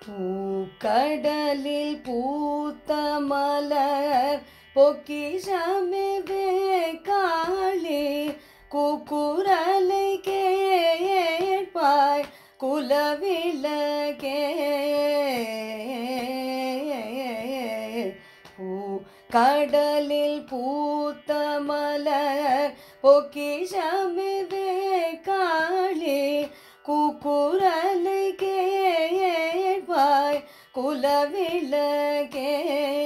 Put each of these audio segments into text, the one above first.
பூக்கடலில் பூத்த மலர் பொக்கிஷமே காளி கூக்குரலை கேட்பாய் குலவிளக்கே பூ கடலில் பூத்த மலர் பொக்கிஷமே காளி கூக்குரலை கேட்பாய் குலவிளக்கே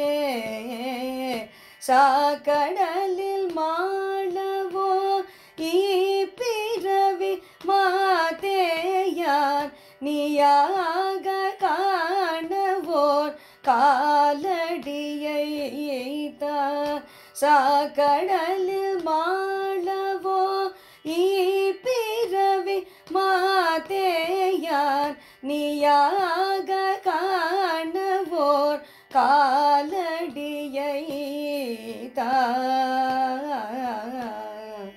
சாக்கடலில் மாளவோ ஈப்பிறவி மாதேயான் நீயாக காணவோர் காலடியை தான் சாக்கடலில் மாளவோ ஈப்பிறவி மாதேயான் நீயாக காணவோர் காலடியை தான்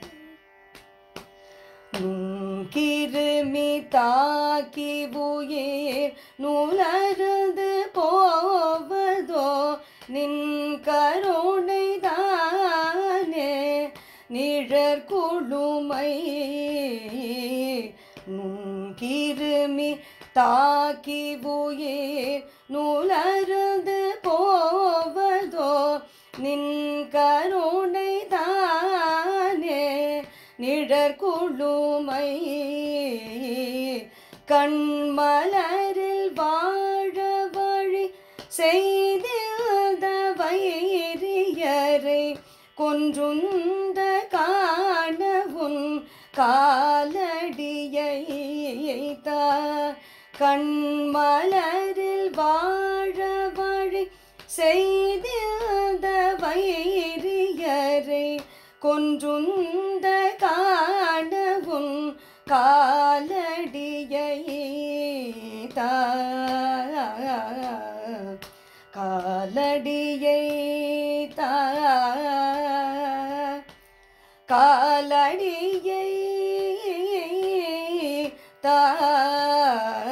கிருமி தாக்கி உயிர் நூலருந்து போவதோ நின் கருணை தானே நிழற்குழுமை கிருமி தாக்கி உயிர் நூலருந்து போவதோ நின் கருணை தானே நிழற்குழுமை கண்மலரில் வாழ வழி செய்த வைரியரை கொன்றுந்த காணவும் காலடியை தா கண்மலரில் வாழ வழி செய்த வைரியரை கொன்றுந்த காணவும் காலடியை தா காலடியை தா காலடியை தா